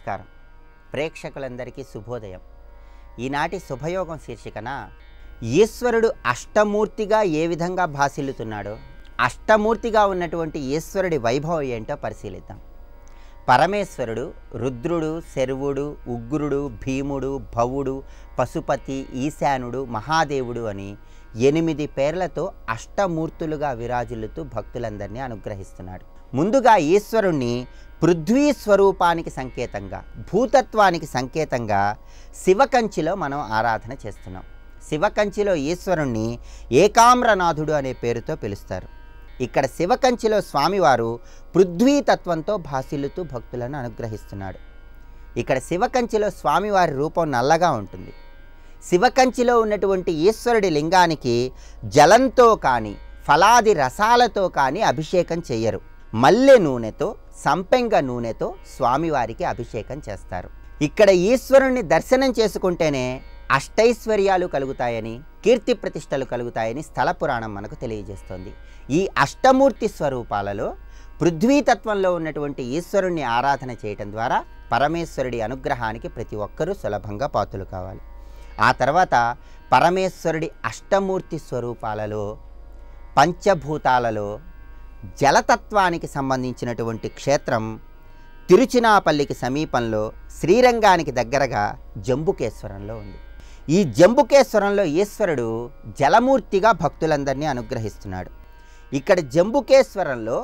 నమస్కారం ప్రేక్షకులందరికీ శుభోదయం ఈనాటి శుభయోగం శీర్షికన ఈశ్వరుడు అష్టమూర్తిగా ఏ విధంగా భాసిల్లుతున్నాడో అష్టమూర్తిగా ఉన్నటువంటి ఈశ్వరుడి వైభవం ఏంటో పరిశీలిద్దాం పరమేశ్వరుడు రుద్రుడు శర్వుడు ఉగ్రుడు భీముడు భవుడు పశుపతి ఈశానుడు మహాదేవుడు అని ఎనిమిది పేర్లతో అష్టమూర్తులుగా విరాజిల్లుతూ భక్తులందరినీ అనుగ్రహిస్తున్నాడు ముందుగా ఈశ్వరుణ్ణి పృథ్వీ స్వరూపానికి సంకేతంగా భూతత్వానికి సంకేతంగా శివకంచిలో మనం ఆరాధన చేస్తున్నాం శివకంచిలో ఈశ్వరుణ్ణి ఏకామ్రనాథుడు అనే పేరుతో పిలుస్తారు ఇక్కడ శివకంచిలో స్వామివారు పృథ్వీ తత్వంతో భాసిల్లుతూ భక్తులను అనుగ్రహిస్తున్నాడు ఇక్కడ శివకంచిలో స్వామివారి రూపం నల్లగా ఉంటుంది శివకంచిలో ఉన్నటువంటి ఈశ్వరుడి లింగానికి జలంతో కానీ ఫలాది రసాలతో కానీ అభిషేకం చెయ్యరు మల్లె నూనెతో సంపెంగ నూనెతో స్వామివారికి అభిషేకం చేస్తారు ఇక్కడ ఈశ్వరుణ్ణి దర్శనం చేసుకుంటేనే అష్టైశ్వర్యాలు కలుగుతాయని కీర్తి ప్రతిష్టలు కలుగుతాయని స్థల పురాణం మనకు తెలియజేస్తోంది ఈ అష్టమూర్తి స్వరూపాలలో పృథ్వీతత్వంలో ఉన్నటువంటి ఈశ్వరుణ్ణి ఆరాధన చేయటం ద్వారా పరమేశ్వరుడి అనుగ్రహానికి ప్రతి ఒక్కరూ సులభంగా పాతులు కావాలి ఆ తర్వాత పరమేశ్వరుడి అష్టమూర్తి స్వరూపాలలో పంచభూతాలలో జలతత్వానికి సంబంధించినటువంటి క్షేత్రం తిరుచినాపల్లికి సమీపంలో శ్రీరంగానికి దగ్గరగా జంబుకేశ్వరంలో ఉంది ఈ జంబుకేశ్వరంలో ఈశ్వరుడు జలమూర్తిగా భక్తులందరినీ అనుగ్రహిస్తున్నాడు ఇక్కడ జంబుకేశ్వరంలో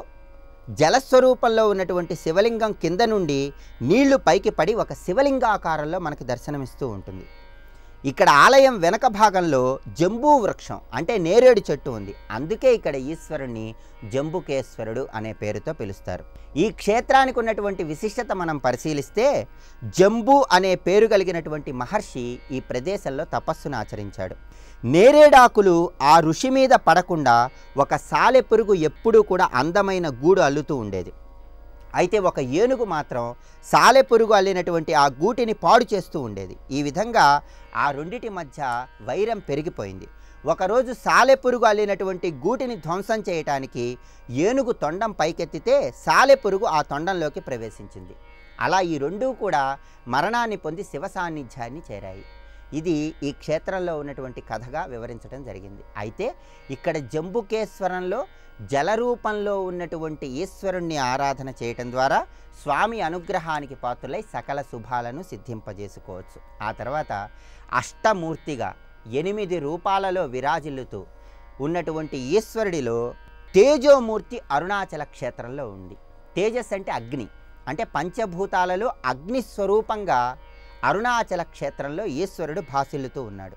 జలస్వరూపంలో ఉన్నటువంటి శివలింగం కింద నుండి నీళ్లు పైకి పడి ఒక శివలింగాకారంలో మనకు దర్శనమిస్తూ ఉంటుంది ఇక్కడ ఆలయం వెనక భాగంలో జంబూ వృక్షం అంటే నేరేడు చెట్టు ఉంది అందుకే ఇక్కడ ఈశ్వరుణ్ణి జంబుకేశ్వరుడు అనే పేరుతో పిలుస్తారు ఈ క్షేత్రానికి ఉన్నటువంటి విశిష్టత మనం పరిశీలిస్తే జంబు అనే పేరు కలిగినటువంటి మహర్షి ఈ ప్రదేశంలో తపస్సును ఆచరించాడు నేరేడాకులు ఆ ఋషి మీద పడకుండా ఒక సాలెపురుగు ఎప్పుడూ కూడా అందమైన గూడు అల్లుతూ ఉండేది అయితే ఒక ఏనుగు మాత్రం సాలెపురుగు అల్లినటువంటి ఆ గూటిని పాడు చేస్తూ ఉండేది ఈ విధంగా ఆ రెండిటి మధ్య వైరం పెరిగిపోయింది ఒకరోజు సాలెపురుగు అల్లినటువంటి గూటిని ధ్వంసం చేయటానికి ఏనుగు తొండం పైకెత్తితే సాలెపురుగు ఆ తొండంలోకి ప్రవేశించింది అలా ఈ రెండూ కూడా మరణాన్ని పొంది శివ సాన్నిధ్యాన్ని చేరాయి ఇది ఈ క్షేత్రంలో ఉన్నటువంటి కథగా వివరించడం జరిగింది అయితే ఇక్కడ జంబుకేశ్వరంలో జలరూపంలో ఉన్నటువంటి ఈశ్వరుణ్ణి ఆరాధన చేయటం ద్వారా స్వామి అనుగ్రహానికి పాత్రులై సకల శుభాలను సిద్ధింపజేసుకోవచ్చు ఆ తర్వాత అష్టమూర్తిగా ఎనిమిది రూపాలలో విరాజిల్లుతూ ఉన్నటువంటి ఈశ్వరుడిలో తేజోమూర్తి అరుణాచల క్షేత్రంలో ఉంది తేజస్ అంటే అగ్ని అంటే పంచభూతాలలో అగ్ని స్వరూపంగా అరుణాచల క్షేత్రంలో ఈశ్వరుడు భాసిల్లుతూ ఉన్నాడు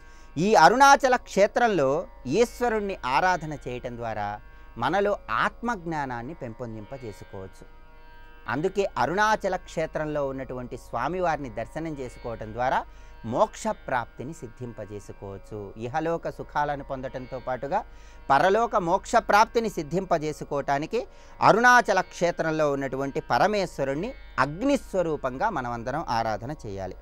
ఈ అరుణాచల క్షేత్రంలో ఈశ్వరుణ్ణి ఆరాధన చేయటం ద్వారా మనలో ఆత్మజ్ఞానాన్ని పెంపొందింపజేసుకోవచ్చు అందుకే అరుణాచల క్షేత్రంలో ఉన్నటువంటి స్వామివారిని దర్శనం చేసుకోవటం ద్వారా మోక్ష ప్రాప్తిని సిద్ధింపజేసుకోవచ్చు ఇహలోక సుఖాలను పొందటంతో పాటుగా పరలోక మోక్ష ప్రాప్తిని సిద్ధింపజేసుకోవటానికి అరుణాచల క్షేత్రంలో ఉన్నటువంటి పరమేశ్వరుణ్ణి అగ్నిస్వరూపంగా మనమందరం ఆరాధన చేయాలి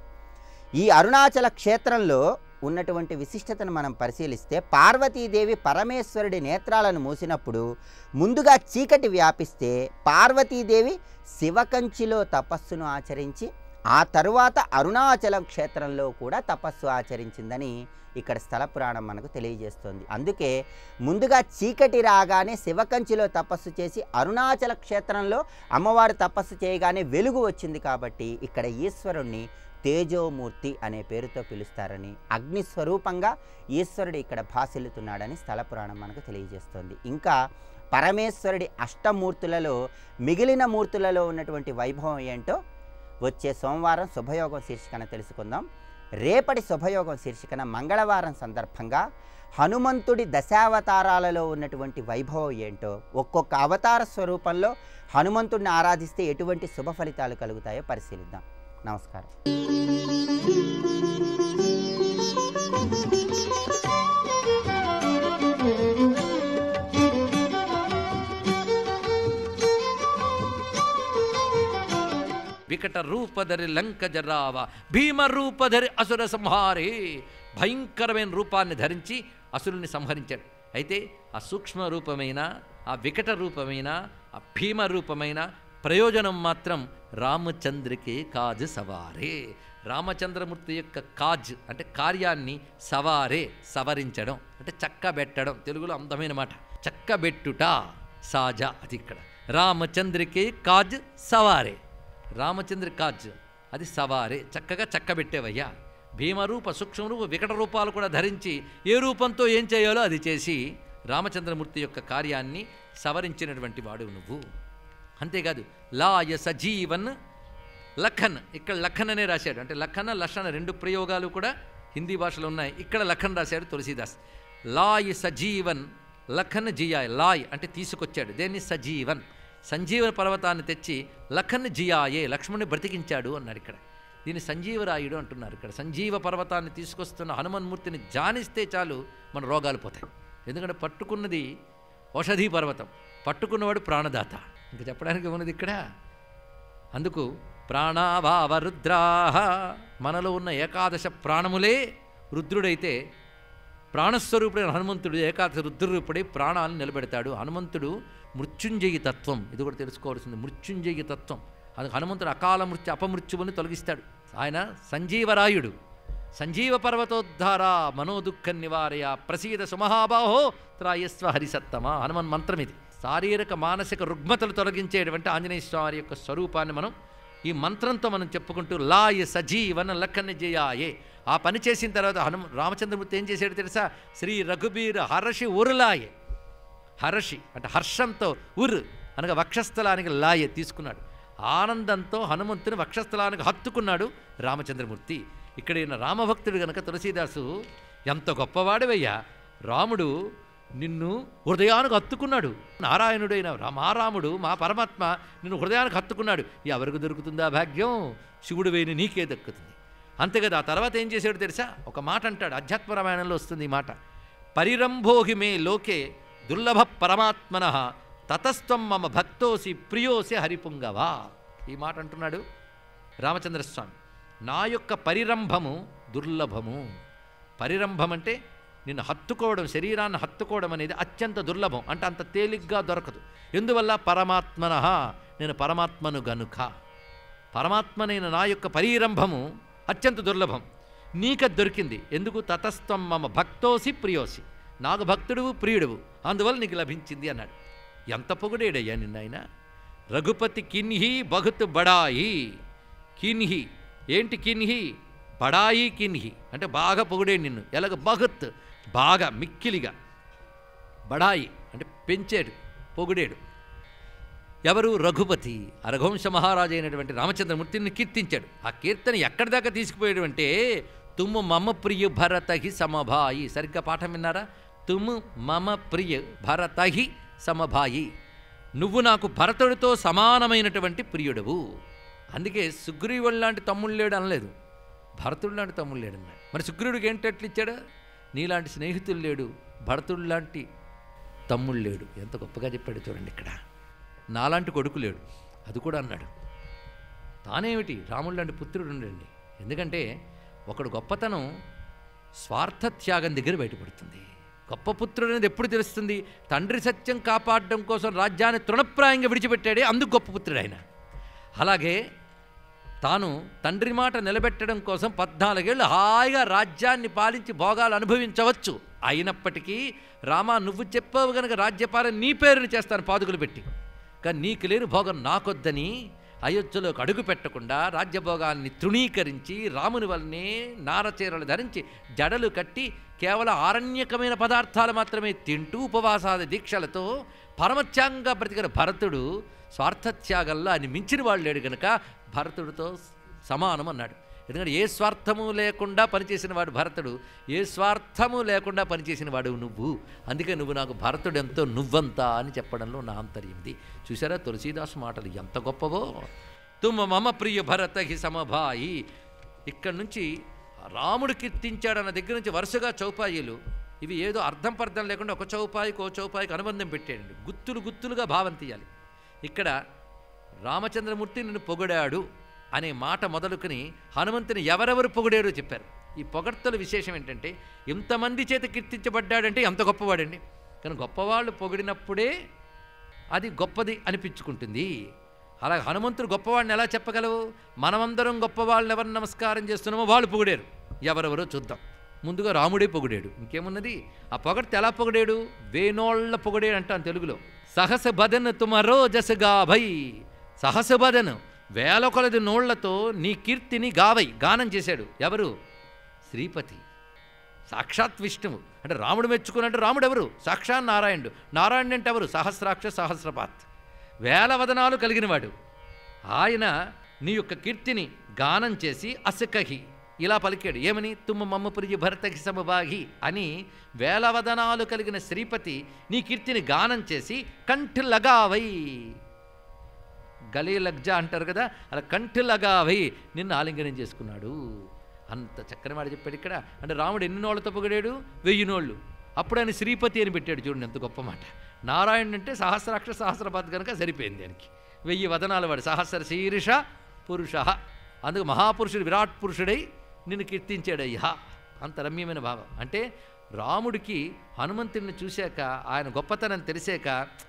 ఈ అరుణాచల క్షేత్రంలో ఉన్నటువంటి విశిష్టతను మనం పరిశీలిస్తే పార్వతీదేవి పరమేశ్వరుడి నేత్రాలను మూసినప్పుడు ముందుగా చీకటి వ్యాపిస్తే పార్వతీదేవి శివకంచిలో తపస్సును ఆచరించి ఆ తరువాత అరుణాచలం క్షేత్రంలో కూడా తపస్సు ఆచరించిందని ఇక్కడ స్థల పురాణం మనకు తెలియజేస్తోంది అందుకే ముందుగా చీకటి రాగానే శివకంచిలో తపస్సు చేసి అరుణాచల క్షేత్రంలో అమ్మవారు తపస్సు చేయగానే వెలుగు వచ్చింది కాబట్టి ఇక్కడ ఈశ్వరుణ్ణి తేజోమూర్తి అనే పేరుతో పిలుస్తారని అగ్ని స్వరూపంగా ఈశ్వరుడు ఇక్కడ భాసిల్లుతున్నాడని స్థల పురాణం మనకు తెలియజేస్తోంది ఇంకా పరమేశ్వరుడి అష్టమూర్తులలో మిగిలిన మూర్తులలో ఉన్నటువంటి వైభవం ఏంటో వచ్చే సోమవారం శుభయోగం శీర్షికన తెలుసుకుందాం రేపటి శుభయోగం శీర్షికన మంగళవారం సందర్భంగా హనుమంతుడి దశావతారాలలో ఉన్నటువంటి వైభవం ఏంటో ఒక్కొక్క అవతార స్వరూపంలో హనుమంతుడిని ఆరాధిస్తే ఎటువంటి శుభ ఫలితాలు కలుగుతాయో పరిశీలిద్దాం నమస్కారం వికట రూపధరి లంక జరావ భీమ రూపధరి అసుర సంహారే భయంకరమైన రూపాన్ని ధరించి అసురుని సంహరించాడు అయితే ఆ సూక్ష్మ రూపమైన ఆ వికట రూపమైన ఆ భీమ రూపమైన ప్రయోజనం మాత్రం రామచంద్రకే కాజ్ సవారే రామచంద్రమూర్తి యొక్క కాజ్ అంటే కార్యాన్ని సవారే సవరించడం అంటే చక్కబెట్టడం తెలుగులో అందమైన మాట చక్కబెట్టుట సాజ అది ఇక్కడ రామచంద్రకే కాజ్ సవారే రామచంద్ర కాజ్ అది సవారే చక్కగా చక్కబెట్టేవయ్యా భీమరూప సూక్ష్మరూప వికట రూపాలు కూడా ధరించి ఏ రూపంతో ఏం చేయాలో అది చేసి రామచంద్రమూర్తి యొక్క కార్యాన్ని సవరించినటువంటి వాడు నువ్వు అంతేకాదు లాయ సజీవన్ లఖన్ ఇక్కడ లఖన్ అనే రాశాడు అంటే లఖన లక్షణ రెండు ప్రయోగాలు కూడా హిందీ భాషలో ఉన్నాయి ఇక్కడ లఖన్ రాశాడు తులసీదాస్ లాయ్ సజీవన్ లఖన్ జియాయ్ లాయ్ అంటే తీసుకొచ్చాడు దేన్ని సజీవన్ సంజీవన పర్వతాన్ని తెచ్చి లఖన్ జియాయే లక్ష్మణ్ణి బ్రతికించాడు అన్నాడు ఇక్కడ దీన్ని సంజీవరాయుడు అంటున్నారు ఇక్కడ సంజీవ పర్వతాన్ని తీసుకొస్తున్న హనుమన్మూర్తిని జానిస్తే చాలు మన రోగాలు పోతాయి ఎందుకంటే పట్టుకున్నది ఔషధీ పర్వతం పట్టుకున్నవాడు ప్రాణదాత ఇంకా చెప్పడానికి ఉన్నది ఇక్కడ అందుకు ప్రాణావావ రుద్రాహ మనలో ఉన్న ఏకాదశ ప్రాణములే రుద్రుడైతే ప్రాణస్వరూపుడైన హనుమంతుడు ఏకాదశ రుద్రరూపుడై ప్రాణాలను నిలబెడతాడు హనుమంతుడు మృత్యుంజయి తత్వం ఇది కూడా తెలుసుకోవాల్సింది మృత్యుంజయి తత్వం అది హనుమంతుడు అకాల మృత్యు అపమృత్యువుని తొలగిస్తాడు ఆయన సంజీవరాయుడు సంజీవ పర్వతోద్ధార మనోదుఃఖ నివారయ ప్రసీద సుమహాబాహో త్రాయస్వ హరిసత్తమ హనుమన్ మంత్రం ఇది శారీరక మానసిక రుగ్మతలు తొలగించేటువంటి ఆంజనేయ స్వామి యొక్క స్వరూపాన్ని మనం ఈ మంత్రంతో మనం చెప్పుకుంటూ లాయ సజీవన లక్కన జయాయే ఆ పని చేసిన తర్వాత హనుమ రామచంద్రమూర్తి ఏం చేశాడు తెలుసా శ్రీ రఘుబీర్ హర్షి ఉరులాయే హర్షి అంటే హర్షంతో ఉర్ అనగా వక్షస్థలానికి లాయే తీసుకున్నాడు ఆనందంతో హనుమంతుని వక్షస్థలానికి హత్తుకున్నాడు రామచంద్రమూర్తి ఇక్కడ ఈయన రామభక్తుడు గనక తులసీదాసు ఎంత గొప్పవాడివయ్యా రాముడు నిన్ను హృదయానికి హత్తుకున్నాడు నారాయణుడైన రా- మా రాముడు మా పరమాత్మ నిన్ను హృదయానికి హత్తుకున్నాడు ఎవరికి దొరుకుతుందా భాగ్యం శివుడు వేని నీకే దక్కుతుంది అంతేకాదు ఆ తర్వాత ఏం చేశాడు తెలుసా ఒక మాట అంటాడు అధ్యాత్మ రామాయణంలో వస్తుంది ఈ మాట పరిరంభోహి మే లోకే దుర్లభ పరమాత్మన తతస్త్వం మమ భక్తోసి ప్రియోసి హరిపుంగవా ఈ మాట అంటున్నాడు రామచంద్రస్వామి నా యొక్క పరిరంభము దుర్లభము పరిరంభం అంటే నిన్ను హత్తుకోవడం శరీరాన్ని హత్తుకోవడం అనేది అత్యంత దుర్లభం అంటే అంత తేలిగ్గా దొరకదు ఎందువల్ల పరమాత్మన నేను పరమాత్మను గనుక పరమాత్మనైన నా యొక్క పరిరంభము అత్యంత దుర్లభం నీకది దొరికింది ఎందుకు తతస్త్వం మమ భక్తోసి ప్రియోసి నాకు భక్తుడువు ప్రియుడువు అందువల్ల నీకు లభించింది అన్నాడు ఎంత పొగుడేడయ్యా నిన్నాయన రఘుపతి కిన్హి బహుత్ బడాయి కిన్హి ఏంటి కిన్హి బడాయి కిన్హి అంటే బాగా పొగిడే నిన్ను ఎలాగ బహుత్ బాగా మిక్కిలిగా బడాయి అంటే పెంచాడు పొగిడేడు ఎవరు రఘుపతి ఆ రఘువంశ మహారాజు అయినటువంటి రామచంద్రమూర్తిని కీర్తించాడు ఆ కీర్తన ఎక్కడి దాకా తీసుకుపోయాడు అంటే తుమ్ము మమ ప్రియ భరతహి సమభాయి సరిగ్గా పాఠం విన్నారా తుమ్ము మమ ప్రియ భరతహి సమభాయి నువ్వు నాకు భరతుడితో సమానమైనటువంటి ప్రియుడవు అందుకే సుగ్రీవుడు లాంటి తమ్ముడు లేడు అనలేదు భరతుడు లాంటి తమ్ముడు లేడు అన్నాడు మరి సుగ్రీవుడికి ఏంటి ఎట్లు ఇచ్చాడు నీలాంటి స్నేహితులు లేడు భరతుడు లాంటి తమ్ముడు లేడు ఎంత గొప్పగా చెప్పాడు చూడండి ఇక్కడ నాలాంటి కొడుకు లేడు అది కూడా అన్నాడు తానేమిటి రాముడు లాంటి పుత్రుడు ఉండండి ఎందుకంటే ఒకడు గొప్పతనం స్వార్థ త్యాగం దగ్గర బయటపడుతుంది గొప్ప పుత్రుడు అనేది ఎప్పుడు తెలుస్తుంది తండ్రి సత్యం కాపాడడం కోసం రాజ్యాన్ని తృణప్రాయంగా విడిచిపెట్టాడే అందుకు గొప్ప పుత్రుడు ఆయన అలాగే తాను తండ్రి మాట నిలబెట్టడం కోసం పద్నాలుగేళ్ళు హాయిగా రాజ్యాన్ని పాలించి భోగాలు అనుభవించవచ్చు అయినప్పటికీ రామా నువ్వు చెప్పావు గనక రాజ్యపాలన నీ పేరుని చేస్తాను పాదుకులు పెట్టి కానీ నీకు లేని భోగం నాకొద్దని అయోధ్యలోకి అడుగు పెట్టకుండా రాజ్యభోగాల్ని తృణీకరించి రాముని వల్లనే నారచీరలు ధరించి జడలు కట్టి కేవలం ఆరణ్యకమైన పదార్థాలు మాత్రమే తింటూ ఉపవాసాది దీక్షలతో పరమత్యాంగా బ్రతికిన భరతుడు స్వార్థత్యాగంలో ఆయన మించిన వాళ్ళు లేడు గనుక భరతుడితో సమానం అన్నాడు ఎందుకంటే ఏ స్వార్థము లేకుండా పనిచేసిన వాడు భరతుడు ఏ స్వార్థము లేకుండా పనిచేసిన వాడు నువ్వు అందుకే నువ్వు నాకు భరతుడు ఎంతో నువ్వంతా అని చెప్పడంలో నా ఆంతర్యం ఇది చూసారా తులసీదాసు మాటలు ఎంత గొప్పవో తుమ్మ మమ ప్రియ భరత హి సమభాయి ఇక్కడి నుంచి రాముడు కీర్తించాడన్న దగ్గర నుంచి వరుసగా చౌపాయిలు ఇవి ఏదో అర్థం పర్థం లేకుండా ఒక చౌపాయికి ఓ చౌపాయికి అనుబంధం పెట్టేయండి గుత్తులు గుత్తులుగా భావం తీయాలి ఇక్కడ రామచంద్రమూర్తి నిన్ను పొగిడాడు అనే మాట మొదలుకొని హనుమంతుని ఎవరెవరు పొగిడారో చెప్పారు ఈ పొగడ్తల విశేషం ఏంటంటే ఇంతమంది చేత కీర్తించబడ్డాడంటే ఎంత గొప్పవాడండి కానీ గొప్పవాళ్ళు పొగిడినప్పుడే అది గొప్పది అనిపించుకుంటుంది అలా హనుమంతుడు గొప్పవాడిని ఎలా చెప్పగలవు మనమందరం గొప్పవాళ్ళని ఎవరిని నమస్కారం చేస్తున్నామో వాళ్ళు పొగిడారు ఎవరెవరో చూద్దాం ముందుగా రాముడే పొగిడాడు ఇంకేమున్నది ఆ పొగడితే ఎలా పొగిడాడు వేనోళ్ళ పొగిడాడు అంటాను తెలుగులో సహస బదన్ తుమరో జసగా భై సహస బదన్ వేల కొలది నోళ్లతో నీ కీర్తిని గావై గానం చేశాడు ఎవరు శ్రీపతి సాక్షాత్ విష్ణువు అంటే రాముడు మెచ్చుకున్నట్టు రాముడు ఎవరు సాక్షాత్ నారాయణుడు నారాయణుడు అంటే ఎవరు సహస్రాక్ష సహస్రపాత్ వేల వదనాలు కలిగినవాడు ఆయన నీ యొక్క కీర్తిని గానం చేసి అసకహి ఇలా పలికాడు ఏమని తుమ్మ మమ్మ పురిజి భరతకి సమభాగి అని వేల వదనాలు కలిగిన శ్రీపతి నీ కీర్తిని గానం చేసి కంఠి లగావై గలీ లగ్జ అంటారు కదా అలా కంఠి లగావై నిన్ను ఆలింగనం చేసుకున్నాడు అంత చక్కని మాట చెప్పాడు ఇక్కడ అంటే రాముడు ఎన్ని నోళ్ళతో పొగిడాడు వెయ్యి నోళ్ళు అప్పుడు ఆయన శ్రీపతి అని పెట్టాడు చూడండి ఎంత గొప్ప మాట నారాయణుడు అంటే సహస్రాక్ష సహస్రపాత్ కనుక సరిపోయింది దానికి వెయ్యి వదనాలు వాడు సహస్ర శీర్ష పురుష అందుకు మహాపురుషుడు విరాట్ పురుషుడై నిన్ను కీర్తించాడయ్యా అంత రమ్యమైన భావం అంటే రాముడికి హనుమంతుడిని చూశాక ఆయన గొప్పతనం తెలిసాక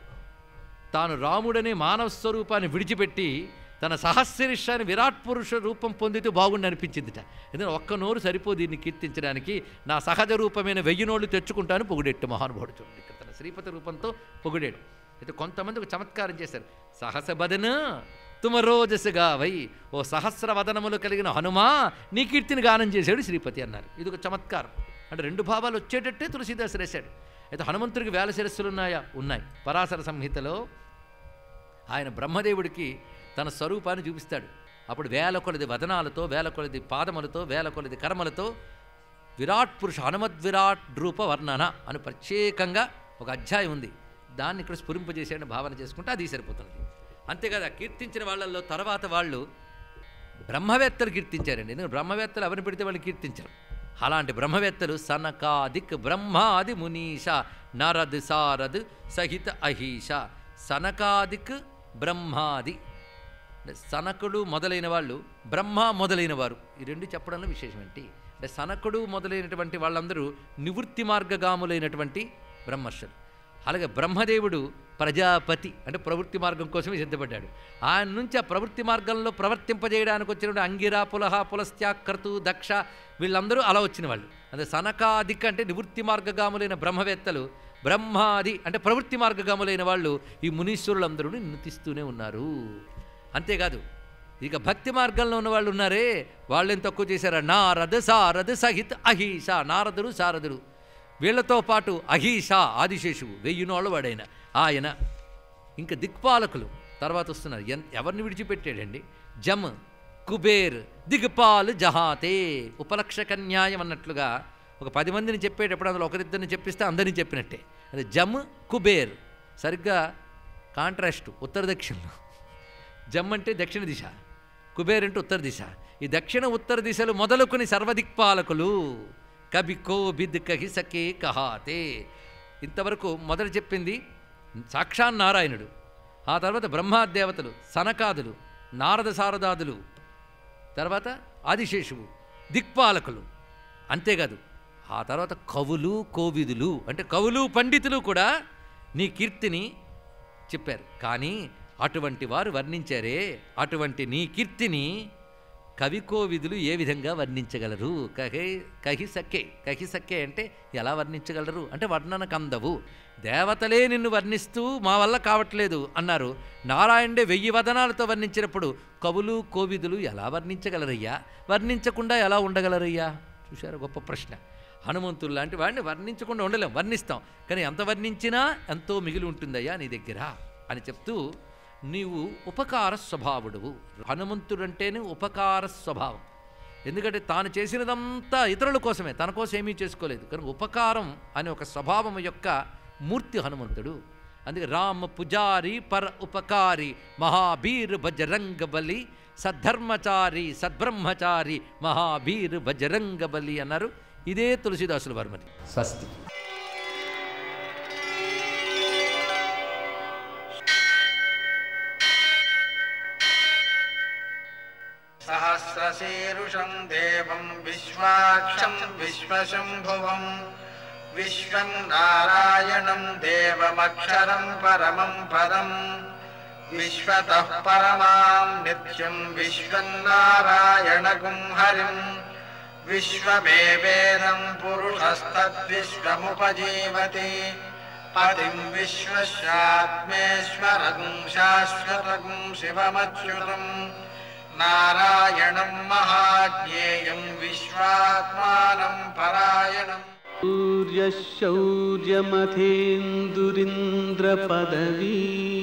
తాను రాముడనే మానవ స్వరూపాన్ని విడిచిపెట్టి తన సహస్రీషాన్ని విరాట్ పురుష రూపం పొందితే బాగుండి అనిపించిందిట ఎందుకంటే ఒక్క నోరు సరిపోదు దీన్ని కీర్తించడానికి నా సహజ రూపమైన వెయ్యి నోళ్ళు తెచ్చుకుంటాను పొగిడెట్టు మహానుభావుడు చూడండి ఇక్కడ తన శ్రీపతి రూపంతో పొగిడాడు అయితే కొంతమంది ఒక చమత్కారం చేశారు సహస బదన తుమ రోజసుగా వై ఓ సహస్ర వదనములు కలిగిన హనుమా నీ కీర్తిని గానం చేశాడు శ్రీపతి అన్నారు ఇది ఒక చమత్కారం అంటే రెండు భావాలు వచ్చేటట్టే తులసీదాసు రాశాడు అయితే హనుమంతుడికి వేల శిరస్సులు ఉన్నాయా ఉన్నాయి పరాశర సంహితలో ఆయన బ్రహ్మదేవుడికి తన స్వరూపాన్ని చూపిస్తాడు అప్పుడు వేల కొలది వదనాలతో వేల కొలది పాదములతో వేల కొలది కర్మలతో విరాట్ పురుష హనుమద్విరాట్ రూప వర్ణన అని ప్రత్యేకంగా ఒక అధ్యాయం ఉంది దాన్ని ఇక్కడ స్ఫురింపజేసే భావన చేసుకుంటే అది సరిపోతుంది అంతేకాదు ఆ కీర్తించిన వాళ్ళల్లో తర్వాత వాళ్ళు బ్రహ్మవేత్తలు కీర్తించారండి ఎందుకంటే బ్రహ్మవేత్తలు ఎవరిని పెడితే వాళ్ళు కీర్తించరు అలాంటి బ్రహ్మవేత్తలు సనకాదిక్ బ్రహ్మాది మునీష నరద్ సారద్ సహిత అహీష సనకాదిక్ బ్రహ్మాది అంటే సనకుడు మొదలైన వాళ్ళు బ్రహ్మ మొదలైన వారు ఈ రెండు చెప్పడంలో విశేషం ఏంటి అంటే సనకుడు మొదలైనటువంటి వాళ్ళందరూ నివృత్తి మార్గగాములైనటువంటి బ్రహ్మర్షులు అలాగే బ్రహ్మదేవుడు ప్రజాపతి అంటే ప్రవృత్తి మార్గం కోసమే సిద్ధపడ్డాడు ఆయన నుంచి ఆ ప్రవృత్తి మార్గంలో ప్రవర్తింపజేయడానికి వచ్చిన అంగిరా పులహ పులస్త్యాకర్తు దక్ష వీళ్ళందరూ అలా వచ్చిన వాళ్ళు అదే సనకాదిక్ అంటే నివృత్తి మార్గగాములైన బ్రహ్మవేత్తలు బ్రహ్మాది అంటే ప్రవృత్తి మార్గగాములైన వాళ్ళు ఈ మునీశ్వరులందరూ నిందిస్తూనే ఉన్నారు అంతేకాదు ఇక భక్తి మార్గంలో ఉన్న వాళ్ళు ఉన్నారే వాళ్ళేం తక్కువ చేశారా నారద సారద సహిత్ అహీష నారదుడు సారదుడు వీళ్ళతో పాటు అహీష ఆదిశేషువు వెయ్యినోళ్ళ వాడైన ఆయన ఇంకా దిక్పాలకులు తర్వాత వస్తున్నారు ఎన్ ఎవరిని విడిచిపెట్టాడండి జమ్ కుబేర్ దిగ్పాల్ జహాతే ఉపలక్షక న్యాయం అన్నట్లుగా ఒక పది మందిని చెప్పేటప్పుడు అందులో ఒకరిద్దరిని చెప్పిస్తే అందరిని చెప్పినట్టే అదే జమ్ కుబేర్ సరిగ్గా కాంట్రాస్ట్ ఉత్తర దక్షిణలో జమ్ అంటే దక్షిణ దిశ కుబేర్ అంటే ఉత్తర దిశ ఈ దక్షిణ ఉత్తర దిశలు మొదలుకొని సర్వదిక్పాలకులు కబి కో బిద్ కహి సకే కహాతే ఇంతవరకు మొదట చెప్పింది సాక్షాన్ నారాయణుడు ఆ తర్వాత బ్రహ్మాదేవతలు సనకాదులు నారద సారదాదులు తర్వాత ఆదిశేషువు దిక్పాలకులు అంతేకాదు ఆ తర్వాత కవులు కోవిదులు అంటే కవులు పండితులు కూడా నీ కీర్తిని చెప్పారు కానీ అటువంటి వారు వర్ణించారే అటువంటి నీ కీర్తిని కవి కోవిదులు ఏ విధంగా వర్ణించగలరు కహే కహి సక్కే కహి సక్కే అంటే ఎలా వర్ణించగలరు అంటే వర్ణన కందవు దేవతలే నిన్ను వర్ణిస్తూ మా వల్ల కావట్లేదు అన్నారు నారాయణుడే వెయ్యి వదనాలతో వర్ణించినప్పుడు కవులు కోవిదులు ఎలా వర్ణించగలరయ్యా వర్ణించకుండా ఎలా ఉండగలరయ్యా చూశారు గొప్ప ప్రశ్న హనుమంతుడు లాంటి వాడిని వర్ణించకుండా ఉండలేం వర్ణిస్తాం కానీ ఎంత వర్ణించినా ఎంతో మిగిలి ఉంటుందయ్యా నీ దగ్గర అని చెప్తూ నీవు ఉపకార స్వభావుడువు హనుమంతుడంటేనే ఉపకార స్వభావం ఎందుకంటే తాను చేసినదంతా ఇతరుల కోసమే తన కోసం ఏమీ చేసుకోలేదు కనుక ఉపకారం అనే ఒక స్వభావం యొక్క మూర్తి హనుమంతుడు అందుకే రామ పుజారి పర ఉపకారి మహాబీర్ బజరంగ బలి సద్ధర్మచారి సద్బ్రహ్మచారి మహాబీర్ బజరంగ బలి అన్నారు ఇదే తులసిదాసుల వర్మని స్వస్తి सहस्रशीरुषम् देवम् विश्वाक्षम् विश्वशम्भुवम् विश्वम् नारायणम् देवमक्षरम् परमम् पदम् विश्वतः परमाम् नित्यम् विश्वन्नारायणगुं हरिम् विश्वमेवेदम् पुरुषस्तद्विश्वमुपजीवति पतिम् विश्वस्यात्मेश्वरगुं शाश्वतगुं शिवमच्युतम् नारायणम् महाज्ञेयम् विश्वात्मानम् परायणम् शौर्यमथेन्दुरिन्द्रपदवी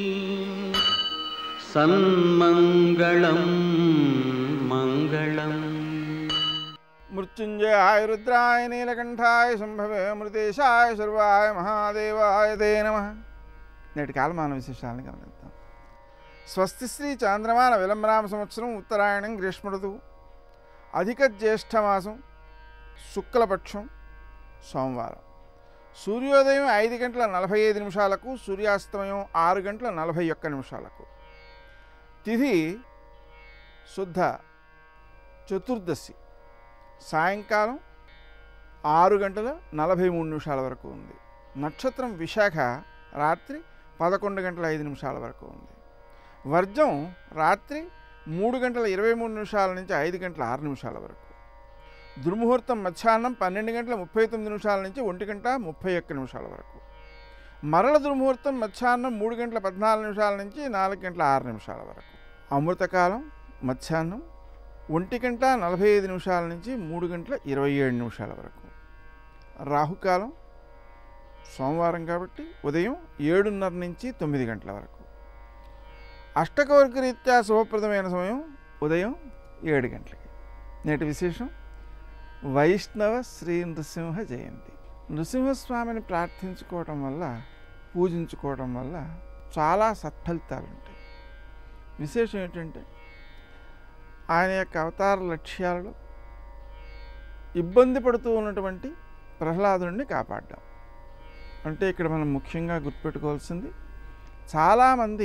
सन्मङ्गलं मङ्गलम् మృత్యుంజయాయ రుద్రాయ నీలకంఠాయ శంభవే మృతేశాయ సర్వాయ మహాదేవాయ తే నమ నేటి కాలమాన విశేషాలను గమనిద్దాం స్వస్తి శ్రీ చాంద్రమాన విలంబనామ సంవత్సరం ఉత్తరాయణం గ్రీష్మ ఋతువు అధిక జ్యేష్ఠమాసం శుక్లపక్షం సోమవారం సూర్యోదయం ఐదు గంటల నలభై ఐదు నిమిషాలకు సూర్యాస్తమయం ఆరు గంటల నలభై ఒక్క నిమిషాలకు తిథి శుద్ధ చతుర్దశి సాయంకాలం ఆరు గంటల నలభై మూడు నిమిషాల వరకు ఉంది నక్షత్రం విశాఖ రాత్రి పదకొండు గంటల ఐదు నిమిషాల వరకు ఉంది వర్జం రాత్రి మూడు గంటల ఇరవై మూడు నిమిషాల నుంచి ఐదు గంటల ఆరు నిమిషాల వరకు దుర్ముహూర్తం మధ్యాహ్నం పన్నెండు గంటల ముప్పై తొమ్మిది నిమిషాల నుంచి ఒంటి గంట ముప్పై ఒక్క నిమిషాల వరకు మరల దుర్ముహూర్తం మధ్యాహ్నం మూడు గంటల పద్నాలుగు నిమిషాల నుంచి నాలుగు గంటల ఆరు నిమిషాల వరకు అమృతకాలం మధ్యాహ్నం ఒంటి గంట నలభై ఐదు నిమిషాల నుంచి మూడు గంటల ఇరవై ఏడు నిమిషాల వరకు రాహుకాలం సోమవారం కాబట్టి ఉదయం ఏడున్నర నుంచి తొమ్మిది గంటల వరకు అష్టకవర్గ రీత్యా శుభప్రదమైన సమయం ఉదయం ఏడు గంటలకి నేటి విశేషం వైష్ణవ శ్రీ నృసింహ జయంతి నృసింహస్వామిని ప్రార్థించుకోవటం వల్ల పూజించుకోవటం వల్ల చాలా సత్ఫలితాలు ఉంటాయి విశేషం ఏంటంటే ఆయన యొక్క అవతార లక్ష్యాలలో ఇబ్బంది పడుతూ ఉన్నటువంటి ప్రహ్లాదుని కాపాడడం అంటే ఇక్కడ మనం ముఖ్యంగా గుర్తుపెట్టుకోవాల్సింది చాలామంది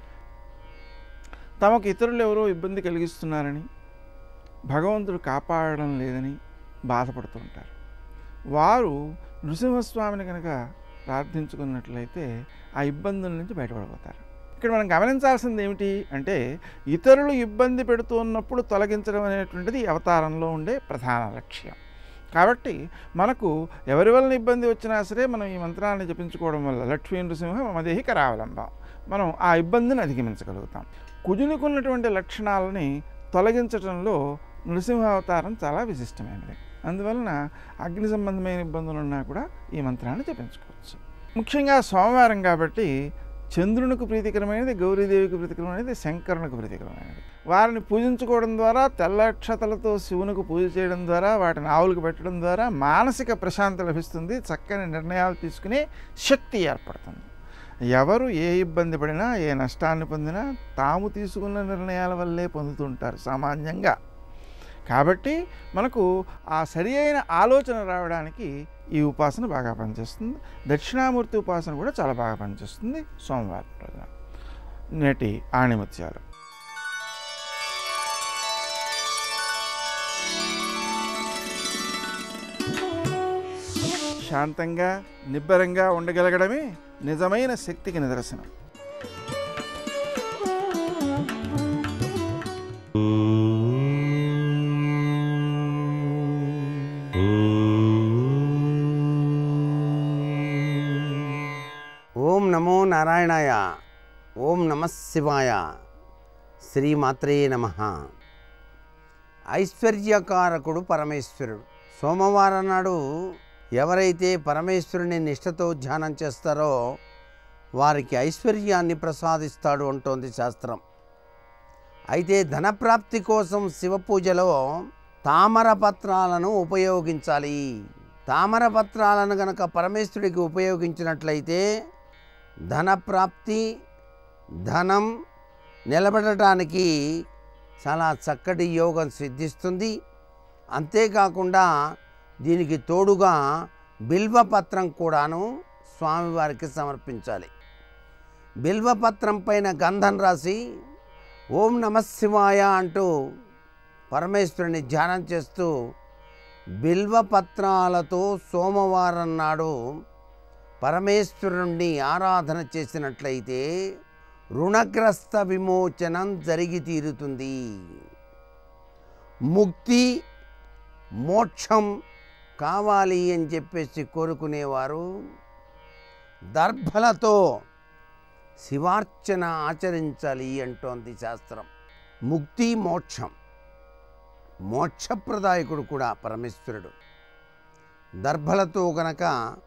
తమకు ఇతరులు ఎవరో ఇబ్బంది కలిగిస్తున్నారని భగవంతుడు కాపాడడం లేదని బాధపడుతూ ఉంటారు వారు నృసింహస్వామిని కనుక ప్రార్థించుకున్నట్లయితే ఆ ఇబ్బందుల నుంచి బయటపడిపోతారు ఇక్కడ మనం గమనించాల్సింది ఏమిటి అంటే ఇతరులు ఇబ్బంది పెడుతూ ఉన్నప్పుడు తొలగించడం అనేటువంటిది ఈ అవతారంలో ఉండే ప్రధాన లక్ష్యం కాబట్టి మనకు ఎవరి వలన ఇబ్బంది వచ్చినా సరే మనం ఈ మంత్రాన్ని జపించుకోవడం వల్ల లక్ష్మీ నృసింహ మమదేహి కరావలంబం మనం ఆ ఇబ్బందిని అధిగమించగలుగుతాం కుజునికున్నటువంటి లక్షణాలని తొలగించడంలో నృసింహ అవతారం చాలా విశిష్టమైనది అందువలన అగ్ని సంబంధమైన ఇబ్బందులు ఉన్నా కూడా ఈ మంత్రాన్ని జపించుకోవచ్చు ముఖ్యంగా సోమవారం కాబట్టి చంద్రునికి ప్రీతికరమైనది గౌరీదేవికి ప్రీతికరమైనది శంకరునికి ప్రీతికరమైనది వారిని పూజించుకోవడం ద్వారా తెల్ల అక్షతలతో శివునికి పూజ చేయడం ద్వారా వాటిని ఆవులకు పెట్టడం ద్వారా మానసిక ప్రశాంతి లభిస్తుంది చక్కని నిర్ణయాలు తీసుకునే శక్తి ఏర్పడుతుంది ఎవరు ఏ ఇబ్బంది పడినా ఏ నష్టాన్ని పొందినా తాము తీసుకున్న నిర్ణయాల వల్లే పొందుతుంటారు సామాన్యంగా కాబట్టి మనకు ఆ సరి అయిన ఆలోచన రావడానికి ఈ ఉపాసన బాగా పనిచేస్తుంది దక్షిణామూర్తి ఉపాసన కూడా చాలా బాగా పనిచేస్తుంది సోమవారం రోజున నేటి ఆణిముత్యాలు శాంతంగా నిబ్బరంగా ఉండగలగడమే నిజమైన శక్తికి నిదర్శనం ఓం నమో నారాయణాయ ఓం నమ శివాయ శ్రీమాత్రే నమ ఐశ్వర్యకారకుడు పరమేశ్వరుడు సోమవారం నాడు ఎవరైతే పరమేశ్వరుని నిష్ఠతో ధ్యానం చేస్తారో వారికి ఐశ్వర్యాన్ని ప్రసాదిస్తాడు అంటోంది శాస్త్రం అయితే ధనప్రాప్తి కోసం శివ పూజలో తామర పత్రాలను ఉపయోగించాలి తామర పత్రాలను గనక పరమేశ్వరుడికి ఉపయోగించినట్లయితే ధనప్రాప్తి ధనం నిలబడటానికి చాలా చక్కటి యోగం సిద్ధిస్తుంది అంతేకాకుండా దీనికి తోడుగా బిల్వపత్రం కూడాను స్వామివారికి సమర్పించాలి బిల్వపత్రం పైన గంధం రాసి ఓం నమ శివాయ అంటూ పరమేశ్వరుని ధ్యానం చేస్తూ బిల్వపత్రాలతో సోమవారం నాడు పరమేశ్వరుణ్ణి ఆరాధన చేసినట్లయితే రుణగ్రస్త విమోచనం జరిగి తీరుతుంది ముక్తి మోక్షం కావాలి అని చెప్పేసి కోరుకునేవారు దర్భలతో శివార్చన ఆచరించాలి అంటోంది శాస్త్రం ముక్తి మోక్షం మోక్షప్రదాయకుడు కూడా పరమేశ్వరుడు దర్భలతో గనక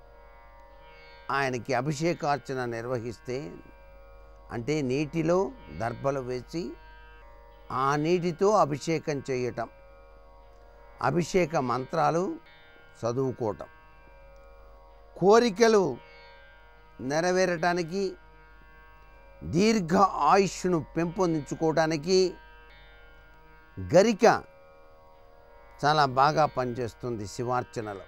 ఆయనకి అభిషేకార్చన నిర్వహిస్తే అంటే నీటిలో దర్భలు వేసి ఆ నీటితో అభిషేకం చేయటం అభిషేక మంత్రాలు చదువుకోవటం కోరికలు నెరవేరటానికి దీర్ఘ ఆయుష్ను పెంపొందించుకోవడానికి గరిక చాలా బాగా పనిచేస్తుంది శివార్చనలో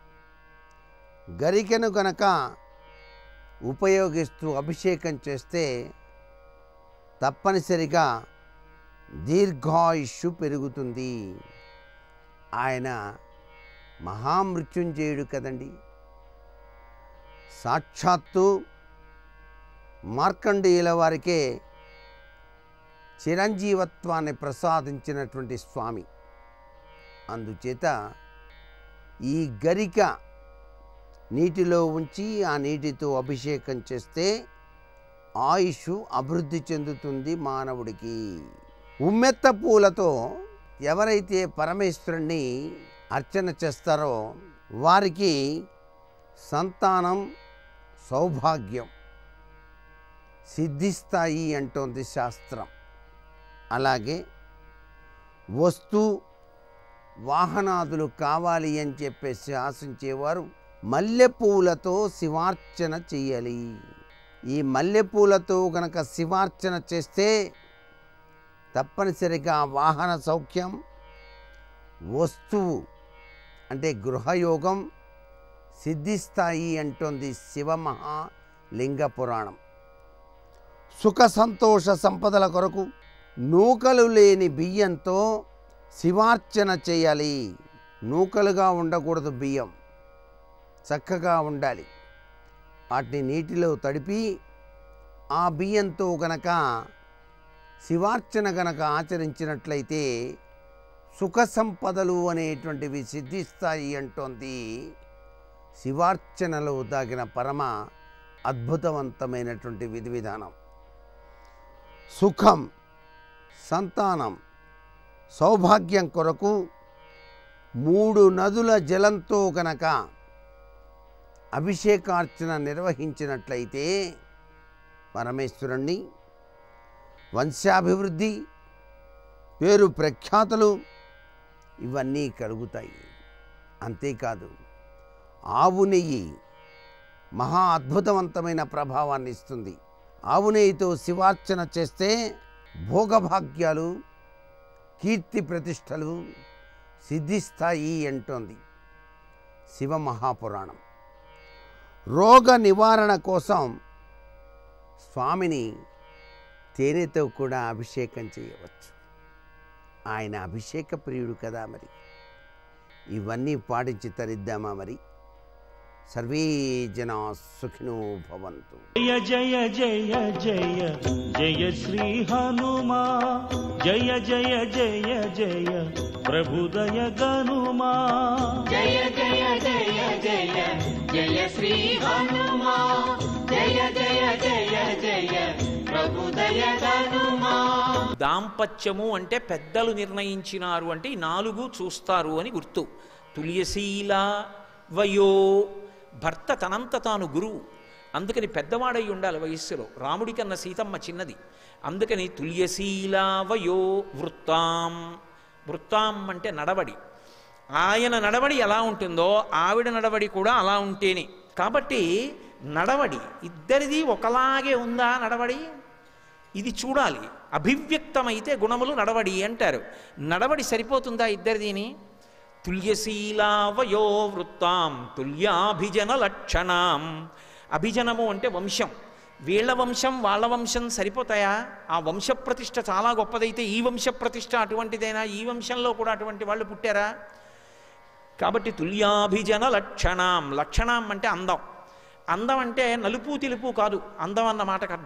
గరికను గనక ఉపయోగిస్తూ అభిషేకం చేస్తే తప్పనిసరిగా దీర్ఘాయుష్షు పెరుగుతుంది ఆయన మహామృత్యుంజయుడు కదండి సాక్షాత్తు మార్కండేయుల వారికే చిరంజీవత్వాన్ని ప్రసాదించినటువంటి స్వామి అందుచేత ఈ గరిక నీటిలో ఉంచి ఆ నీటితో అభిషేకం చేస్తే ఆయుష్ అభివృద్ధి చెందుతుంది మానవుడికి ఉమ్మెత్త పూలతో ఎవరైతే పరమేశ్వరుణ్ణి అర్చన చేస్తారో వారికి సంతానం సౌభాగ్యం సిద్ధిస్తాయి అంటోంది శాస్త్రం అలాగే వస్తు వాహనాదులు కావాలి అని చెప్పేసి ఆశించేవారు మల్లెపూలతో శివార్చన చేయాలి ఈ మల్లెపూలతో గనక శివార్చన చేస్తే తప్పనిసరిగా వాహన సౌఖ్యం వస్తువు అంటే గృహయోగం సిద్ధిస్తాయి అంటోంది శివమహాలింగ పురాణం సుఖ సంతోష సంపదల కొరకు నూకలు లేని బియ్యంతో శివార్చన చేయాలి నూకలుగా ఉండకూడదు బియ్యం చక్కగా ఉండాలి వాటిని నీటిలో తడిపి ఆ బియ్యంతో గనక శివార్చన గనక ఆచరించినట్లయితే సుఖ సంపదలు అనేటువంటివి సిద్ధిస్తాయి అంటోంది శివార్చనలో దాగిన పరమ అద్భుతవంతమైనటువంటి విధి విధానం సుఖం సంతానం సౌభాగ్యం కొరకు మూడు నదుల జలంతో గనక అభిషేకార్చన నిర్వహించినట్లయితే పరమేశ్వరుణ్ణి వంశాభివృద్ధి పేరు ప్రఖ్యాతులు ఇవన్నీ కలుగుతాయి అంతేకాదు ఆవు నెయ్యి మహా అద్భుతవంతమైన ప్రభావాన్ని ఇస్తుంది ఆవు నెయ్యితో శివార్చన చేస్తే భోగభాగ్యాలు కీర్తి ప్రతిష్టలు సిద్ధిస్తాయి అంటోంది శివ మహాపురాణం రోగ నివారణ కోసం స్వామిని తేనెతో కూడా అభిషేకం చేయవచ్చు ఆయన అభిషేక ప్రియుడు కదా మరి ఇవన్నీ పాటించి తరిద్దామా మరి సర్వే జనా సుఖినో భవంతు జయ జయ జయ జయ శ్రీ హనుమా జయ జయ జయ జయ ప్రభుదయ గనుమా జయ జయ జయ జయ జయ శ్రీ హనుమా జయ జయ జయ జయ ప్రభుదయ హనుమా దాంపత్యము అంటే పెద్దలు నిర్ణయించినారు అంటే ఈ నాలుగు చూస్తారు అని గుర్తు తుల్యశీల వయో భర్త తనంత తాను గురువు అందుకని పెద్దవాడై ఉండాలి వయస్సులో రాముడి కన్నా సీతమ్మ చిన్నది అందుకని తుల్యశీల వయో వృత్తాం వృత్తాం అంటే నడవడి ఆయన నడవడి ఎలా ఉంటుందో ఆవిడ నడవడి కూడా అలా ఉంటేనే కాబట్టి నడవడి ఇద్దరిది ఒకలాగే ఉందా నడవడి ఇది చూడాలి అభివ్యక్తమైతే గుణములు నడవడి అంటారు నడవడి సరిపోతుందా ఇద్దరిదీని తుల్యశీలా వయో వృత్తాం తుల్యాభిజన లక్షణాం అభిజనము అంటే వంశం వీళ్ళ వంశం వాళ్ళ వంశం సరిపోతాయా ఆ వంశ ప్రతిష్ట చాలా గొప్పదైతే ఈ వంశ ప్రతిష్ట అటువంటిదైనా ఈ వంశంలో కూడా అటువంటి వాళ్ళు పుట్టారా కాబట్టి తుల్యాభిజన లక్షణాం లక్షణం అంటే అందం అందం అంటే నలుపు తెలుపు కాదు అందం అన్న మాటకు అర్థం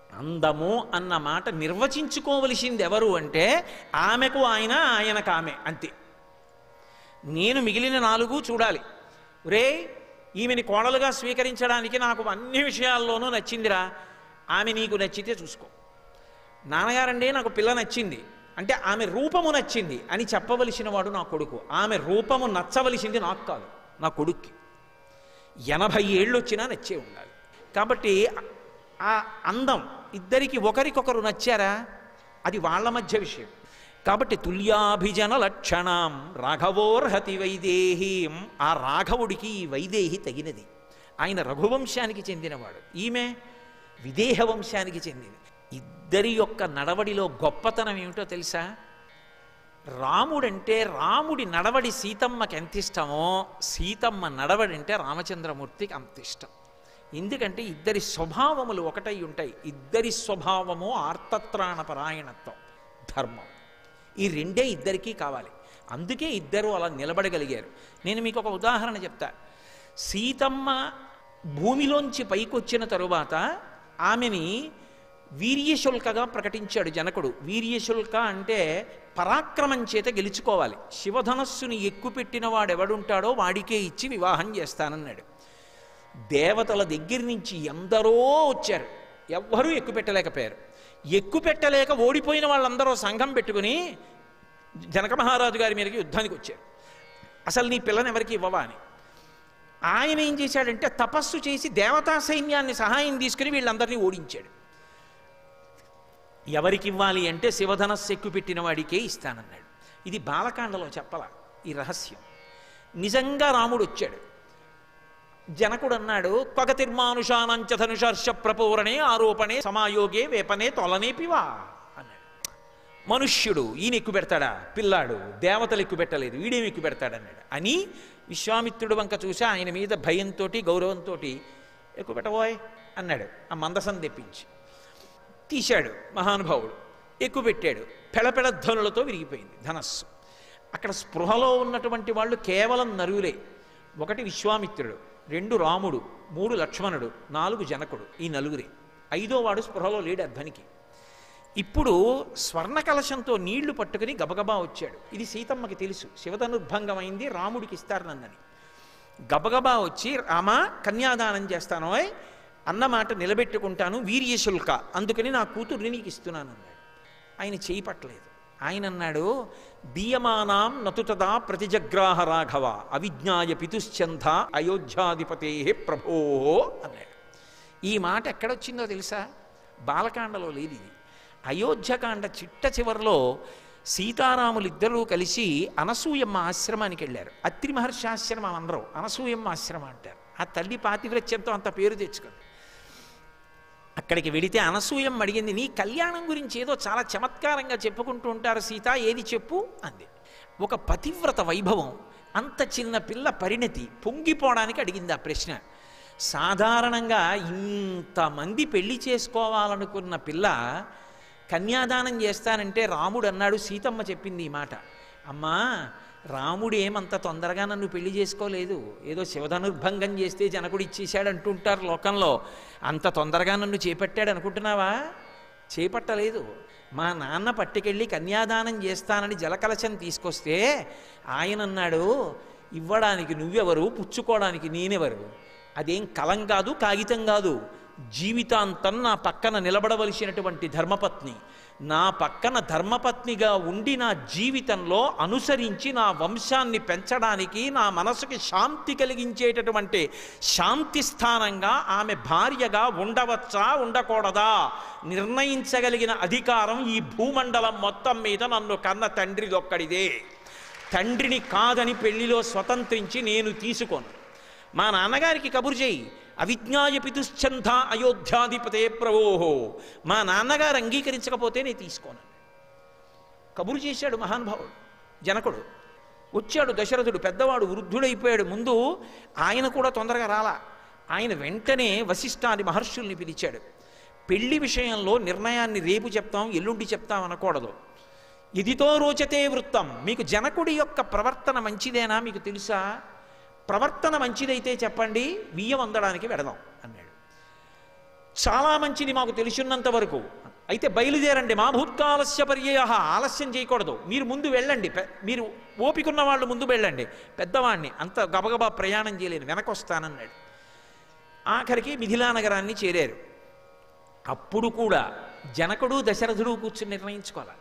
అందము అన్న మాట నిర్వచించుకోవలసింది ఎవరు అంటే ఆమెకు ఆయన ఆయనకు ఆమె అంతే నేను మిగిలిన నాలుగు చూడాలి రే ఈమెని కోడలుగా స్వీకరించడానికి నాకు అన్ని విషయాల్లోనూ నచ్చిందిరా ఆమె నీకు నచ్చితే చూసుకో నాన్నగారండి నాకు పిల్ల నచ్చింది అంటే ఆమె రూపము నచ్చింది అని చెప్పవలసిన వాడు నా కొడుకు ఆమె రూపము నచ్చవలసింది నాకు కాదు నా కొడుక్కి ఎనభై ఏళ్ళు వచ్చినా నచ్చే ఉండాలి కాబట్టి ఆ అందం ఇద్దరికి ఒకరికొకరు నచ్చారా అది వాళ్ళ మధ్య విషయం కాబట్టి తుల్యాభిజన లక్షణం రాఘవోర్హతి వైదేహీం ఆ రాఘవుడికి ఈ వైదేహి తగినది ఆయన రఘువంశానికి చెందినవాడు ఈమె విదేహ వంశానికి చెందింది ఇద్దరి యొక్క నడవడిలో గొప్పతనం ఏమిటో తెలుసా రాముడంటే రాముడి నడవడి సీతమ్మకి ఎంత ఇష్టమో సీతమ్మ నడవడి అంటే రామచంద్రమూర్తికి అంత ఇష్టం ఎందుకంటే ఇద్దరి స్వభావములు ఒకటై ఉంటాయి ఇద్దరి స్వభావము ఆర్తత్రాణ పరాయణత్వం ధర్మం ఈ రెండే ఇద్దరికీ కావాలి అందుకే ఇద్దరు అలా నిలబడగలిగారు నేను మీకు ఒక ఉదాహరణ చెప్తా సీతమ్మ భూమిలోంచి పైకొచ్చిన తరువాత ఆమెని వీర్యశుల్కగా ప్రకటించాడు జనకుడు వీర్యశుల్క అంటే పరాక్రమం చేత గెలుచుకోవాలి శివధనస్సుని ఎక్కుపెట్టిన వాడెవడుంటాడో వాడికే ఇచ్చి వివాహం చేస్తానన్నాడు దేవతల దగ్గర నుంచి ఎందరో వచ్చారు ఎవ్వరూ ఎక్కుపెట్టలేకపోయారు ఎక్కుపెట్టలేక ఓడిపోయిన వాళ్ళందరూ సంఘం పెట్టుకుని జనక మహారాజు గారి మీదకి యుద్ధానికి వచ్చారు అసలు నీ పిల్లని ఎవరికి ఇవ్వవా అని ఆయన ఏం చేశాడంటే తపస్సు చేసి దేవతా సైన్యాన్ని సహాయం తీసుకుని వీళ్ళందరినీ ఓడించాడు ఎవరికి ఇవ్వాలి అంటే శివధనస్సు ఎక్కువ పెట్టిన వాడికే ఇస్తానన్నాడు ఇది బాలకాండలో చెప్పల ఈ రహస్యం నిజంగా రాముడు వచ్చాడు జనకుడు అన్నాడు కొగతిర్మానుషానంచ ధనుషర్ష ప్రపూరణే ఆరోపణే సమాయోగే వేపనే తొలనేపివా అన్నాడు మనుష్యుడు ఈయన ఎక్కువ పెడతాడా పిల్లాడు దేవతలు ఎక్కువ పెట్టలేదు వీడేమి ఎక్కువ పెడతాడన్నాడు అని విశ్వామిత్రుడు వంక చూసి ఆయన మీద భయంతో గౌరవంతో ఎక్కువ పెట్టబోయ్ అన్నాడు ఆ మందసం తెప్పించి తీశాడు మహానుభావుడు ఎక్కువ పెట్టాడు పెళపెళ ధ్వనులతో విరిగిపోయింది ధనస్సు అక్కడ స్పృహలో ఉన్నటువంటి వాళ్ళు కేవలం నరువులే ఒకటి విశ్వామిత్రుడు రెండు రాముడు మూడు లక్ష్మణుడు నాలుగు జనకుడు ఈ నలుగురే ఐదో వాడు స్పృహలో లేడు ఆ ధ్వనికి ఇప్పుడు స్వర్ణ కలశంతో నీళ్లు పట్టుకుని గబగబా వచ్చాడు ఇది సీతమ్మకి తెలుసు శివధనుర్భంగమైంది రాముడికి ఇస్తారు నన్నని గబగబా వచ్చి రామ కన్యాదానం చేస్తానోయ్ అన్నమాట నిలబెట్టుకుంటాను వీర్యశుల్క అందుకని నా కూతుర్ని నీకు ఇస్తున్నాను అన్నాడు ఆయన చేయి పట్టలేదు ఆయన అన్నాడు దీయమానాం నతుతదా ప్రతిజగ్రాహ రాఘవ అవిజ్ఞాయ పితుశ్చంధ అయోధ్యాధిపతే ప్రభో అన్నాడు ఈ మాట ఎక్కడొచ్చిందో తెలుసా బాలకాండలో లేదు ఇది అయోధ్యకాండ చిట్ట చివరిలో సీతారాములు ఇద్దరూ కలిసి అనసూయమ్మ ఆశ్రమానికి వెళ్ళారు అత్రి మహర్షి ఆశ్రమం అనరు అనసూయమ్మ ఆశ్రమం అంటారు ఆ తల్లి పాతివ్రత్యంతో అంత పేరు తెచ్చుకుంది అక్కడికి వెడితే అనసూయం అడిగింది నీ కళ్యాణం గురించి ఏదో చాలా చమత్కారంగా చెప్పుకుంటూ ఉంటారు సీత ఏది చెప్పు అంది ఒక పతివ్రత వైభవం అంత చిన్న పిల్ల పరిణతి పొంగిపోవడానికి అడిగింది ఆ ప్రశ్న సాధారణంగా ఇంతమంది పెళ్లి చేసుకోవాలనుకున్న పిల్ల కన్యాదానం చేస్తానంటే రాముడు అన్నాడు సీతమ్మ చెప్పింది ఈ మాట అమ్మా రాముడు ఏమంత తొందరగా నన్ను పెళ్లి చేసుకోలేదు ఏదో శివధనుర్భంగం చేస్తే జనకుడు ఇచ్చేశాడు అంటుంటారు లోకంలో అంత తొందరగా నన్ను చేపట్టాడు అనుకుంటున్నావా చేపట్టలేదు మా నాన్న పట్టుకెళ్ళి కన్యాదానం చేస్తానని జలకలశం తీసుకొస్తే ఆయన అన్నాడు ఇవ్వడానికి నువ్వెవరు పుచ్చుకోవడానికి నేనెవరు అదేం కలం కాదు కాగితం కాదు జీవితాంతం నా పక్కన నిలబడవలసినటువంటి ధర్మపత్ని నా పక్కన ధర్మపత్నిగా ఉండి నా జీవితంలో అనుసరించి నా వంశాన్ని పెంచడానికి నా మనసుకి శాంతి కలిగించేటటువంటి శాంతి స్థానంగా ఆమె భార్యగా ఉండవచ్చా ఉండకూడదా నిర్ణయించగలిగిన అధికారం ఈ భూమండలం మొత్తం మీద నన్ను కన్న తండ్రిదొక్కడిదే తండ్రిని కాదని పెళ్లిలో స్వతంత్రించి నేను తీసుకోను మా నాన్నగారికి కబురు చేయి అవిజ్ఞాయ పితుశ్చంధ అయోధ్యాధిపతే ప్రవోహో మా నాన్నగారు అంగీకరించకపోతే నేను తీసుకోను కబురు చేశాడు మహానుభావుడు జనకుడు వచ్చాడు దశరథుడు పెద్దవాడు వృద్ధుడైపోయాడు ముందు ఆయన కూడా తొందరగా రాలా ఆయన వెంటనే వశిష్ఠాది మహర్షుల్ని పిలిచాడు పెళ్లి విషయంలో నిర్ణయాన్ని రేపు చెప్తాం ఎల్లుండి చెప్తాం అనకూడదు ఇదితో రోచతే వృత్తం మీకు జనకుడి యొక్క ప్రవర్తన మంచిదేనా మీకు తెలుసా ప్రవర్తన మంచిదైతే చెప్పండి బియ్యం అందడానికి వెడదాం అన్నాడు చాలా మంచిది మాకు తెలిసినంత వరకు అయితే బయలుదేరండి మా భూత్కాలస్య పర్యయ ఆలస్యం చేయకూడదు మీరు ముందు వెళ్ళండి పె- మీరు ఓపికన్న వాళ్ళు ముందు వెళ్ళండి పెద్దవాడిని అంత గబగబా ప్రయాణం చేయలేను వెనకొస్తానన్నాడు ఆఖరికి మిథిలా నగరాన్ని చేరారు అప్పుడు కూడా జనకుడు దశరథుడు కూర్చుని నిర్ణయించుకోవాలి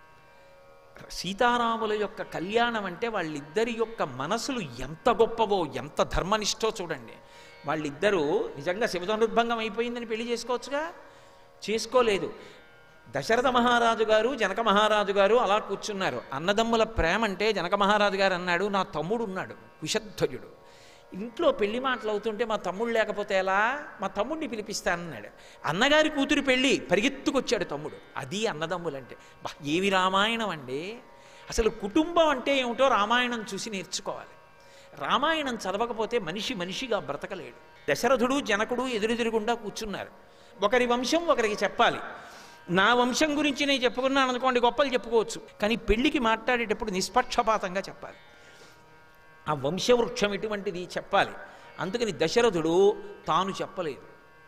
సీతారాముల యొక్క కళ్యాణం అంటే వాళ్ళిద్దరి యొక్క మనసులు ఎంత గొప్పవో ఎంత ధర్మనిష్టో చూడండి వాళ్ళిద్దరూ నిజంగా శివధనుర్భంగం అయిపోయిందని పెళ్లి చేసుకోవచ్చుగా చేసుకోలేదు దశరథ మహారాజు గారు జనక మహారాజు గారు అలా కూర్చున్నారు అన్నదమ్ముల ప్రేమ అంటే జనక మహారాజు గారు అన్నాడు నా తమ్ముడు ఉన్నాడు కుశధ్వజుడు ఇంట్లో పెళ్లి మాటలు అవుతుంటే మా తమ్ముడు లేకపోతే ఎలా మా తమ్ముడిని పిలిపిస్తానన్నాడు అన్నగారి కూతురు పెళ్ళి పరిగెత్తుకొచ్చాడు తమ్ముడు అది అన్నదమ్ములంటే బా ఏవి రామాయణం అండి అసలు కుటుంబం అంటే ఏమిటో రామాయణం చూసి నేర్చుకోవాలి రామాయణం చదవకపోతే మనిషి మనిషిగా బ్రతకలేడు దశరథుడు జనకుడు ఎదురెదురుగుండా కూర్చున్నారు ఒకరి వంశం ఒకరికి చెప్పాలి నా వంశం గురించి నేను చెప్పుకున్నాను అనుకోండి గొప్పలు చెప్పుకోవచ్చు కానీ పెళ్లికి మాట్లాడేటప్పుడు నిష్పక్షపాతంగా చెప్పాలి ఆ వంశవృక్షం ఎటువంటిది చెప్పాలి అందుకని దశరథుడు తాను చెప్పలేదు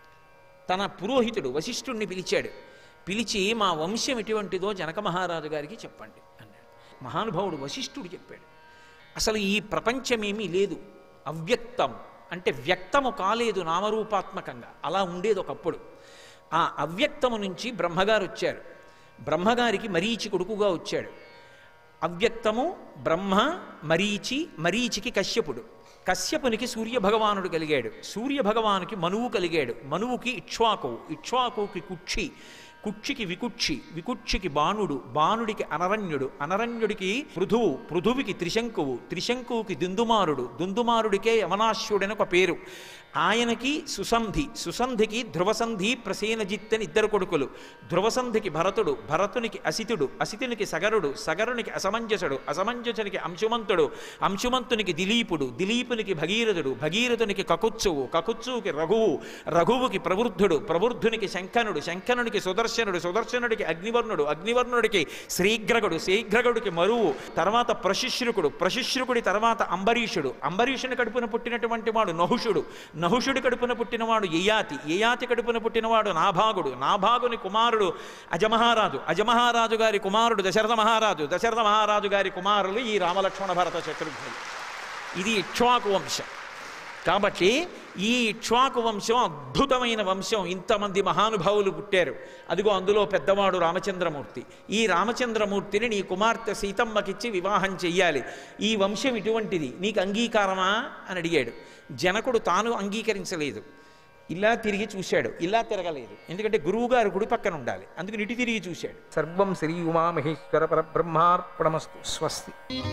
తన పురోహితుడు వశిష్ఠుణ్ణి పిలిచాడు పిలిచి మా వంశం ఎటువంటిదో జనక మహారాజు గారికి చెప్పండి అన్నాడు మహానుభావుడు వశిష్ఠుడు చెప్పాడు అసలు ఈ ప్రపంచమేమీ లేదు అవ్యక్తం అంటే వ్యక్తము కాలేదు నామరూపాత్మకంగా అలా ఉండేది ఒకప్పుడు ఆ అవ్యక్తము నుంచి బ్రహ్మగారు వచ్చారు బ్రహ్మగారికి మరీచి కొడుకుగా వచ్చాడు అవ్యక్తము బ్రహ్మ మరీచి మరీచికి కశ్యపుడు కశ్యపునికి సూర్యభగవానుడు కలిగాడు సూర్యభగవానుకి మనువు కలిగాడు మనువుకి ఇక్ష్వాకువు ఇక్ష్వాకువుకి కుక్షి కుక్షికి వికుక్షి వికుక్షికి బాణుడు బాణుడికి అనరణ్యుడు అనరణ్యుడికి పృథువు పృథువికి త్రిశంకువు త్రిశంకువుకి దుందుమారుడు దుందుమారుడికే యమనాశ్యుడని ఒక పేరు ఆయనకి సుసంధి సుసంధికి ధ్రువసంధి ప్రసేనజిత్ అని ఇద్దరు కొడుకులు ధ్రువసంధికి భరతుడు భరతునికి అసితుడు అసితునికి సగరుడు సగరునికి అసమంజసుడు అసమంజసునికి అంశుమంతుడు అంశుమంతునికి దిలీపుడు దిలీపునికి భగీరథుడు భగీరథునికి కకుత్సువు కకుత్సువుకి రఘువు రఘువుకి ప్రవృద్ధుడు ప్రవృద్ధునికి శంఖనుడు శంఖనుడికి సుదర్శనుడు సుదర్శనుడికి అగ్నివర్ణుడు అగ్నివర్ణుడికి శ్రీగ్రగుడు శ్రీగ్రగుడికి మరువు తర్వాత ప్రశిశ్రుకుడు ప్రశిశ్రుకుడి తర్వాత అంబరీషుడు అంబరీషుని కడుపున పుట్టినటువంటి వాడు నహుషుడు నహుషుడి కడుపున పుట్టినవాడు యయాతి యయాతి కడుపున పుట్టినవాడు నాభాగుడు నాభాగుని కుమారుడు అజమహారాజు అజమహారాజు గారి కుమారుడు దశరథ మహారాజు దశరథ మహారాజు గారి కుమారులు ఈ రామలక్ష్మణ భరత శత్రుఘ్నులు ఇది ఇక్ష్వాకు వంశం కాబట్టి ఈ ఇక్ష్వాకు వంశం అద్భుతమైన వంశం ఇంతమంది మహానుభావులు పుట్టారు అదిగో అందులో పెద్దవాడు రామచంద్రమూర్తి ఈ రామచంద్రమూర్తిని నీ కుమార్తె సీతమ్మకిచ్చి వివాహం చెయ్యాలి ఈ వంశం ఇటువంటిది నీకు అంగీకారమా అని అడిగాడు జనకుడు తాను అంగీకరించలేదు ఇలా తిరిగి చూశాడు ఇలా తిరగలేదు ఎందుకంటే గురువుగారు గుడి పక్కన ఉండాలి అందుకని ఇటు తిరిగి చూశాడు సర్వం శ్రీ ఉమామహేశ్వర పరబ్రహ్మార్పణమస్తు స్వస్తి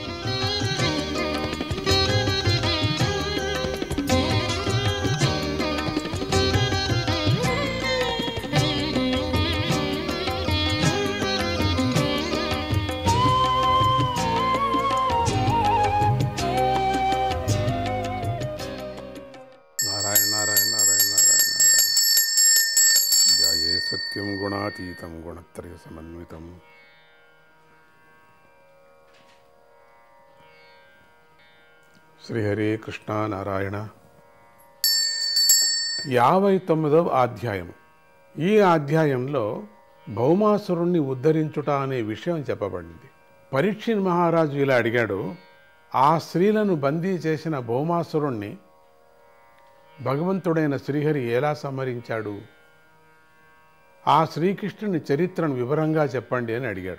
నారాయణ నారాయణ నారాయణ నారాయణ నారాయణ ధ్యాయే సత్యం గుణాతీతం గుణత్రయ సమన్వితం శ్రీహరే కృష్ణ నారాయణ యాభై తొమ్మిదవ అధ్యాయం ఈ అధ్యాయంలో భౌమాసురుణ్ణి ఉద్ధరించుట అనే విషయం చెప్పబడింది పరీక్షిన్ మహారాజు ఇలా అడిగాడు ఆ స్త్రీలను బందీ చేసిన భౌమాసురుణ్ణి భగవంతుడైన శ్రీహరి ఎలా సంహరించాడు ఆ శ్రీకృష్ణుని చరిత్రను వివరంగా చెప్పండి అని అడిగాడు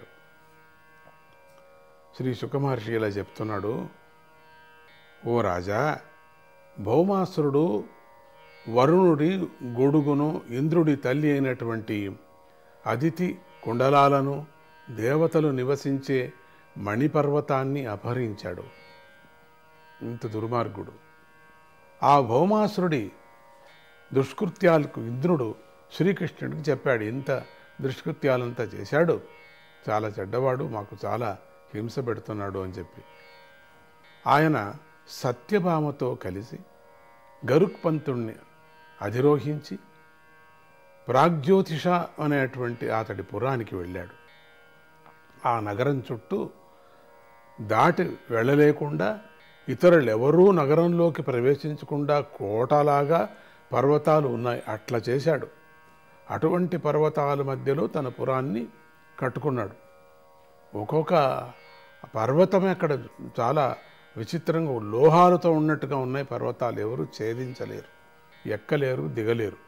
శ్రీ సుఖమహర్షి ఇలా చెప్తున్నాడు ఓ రాజా భౌమాసురుడు వరుణుడి గొడుగును ఇంద్రుడి తల్లి అయినటువంటి అదితి కుండలాలను దేవతలు నివసించే మణిపర్వతాన్ని అపహరించాడు ఇంత దుర్మార్గుడు ఆ భౌమాసురుడి దుష్కృత్యాలకు ఇంద్రుడు శ్రీకృష్ణుడికి చెప్పాడు ఇంత దుష్కృత్యాలంతా చేశాడు చాలా చెడ్డవాడు మాకు చాలా హింస పెడుతున్నాడు అని చెప్పి ఆయన సత్యభామతో కలిసి గరుక్పంతుణ్ణి అధిరోహించి ప్రాగ్జ్యోతిష అనేటువంటి అతడి పురానికి వెళ్ళాడు ఆ నగరం చుట్టూ దాటి వెళ్ళలేకుండా ఇతరులు ఎవరూ నగరంలోకి ప్రవేశించకుండా కోటలాగా పర్వతాలు ఉన్నాయి అట్లా చేశాడు అటువంటి పర్వతాల మధ్యలో తన పురాన్ని కట్టుకున్నాడు ఒక్కొక్క పర్వతమే అక్కడ చాలా విచిత్రంగా లోహాలతో ఉన్నట్టుగా ఉన్నాయి పర్వతాలు ఎవరు ఛేదించలేరు ఎక్కలేరు దిగలేరు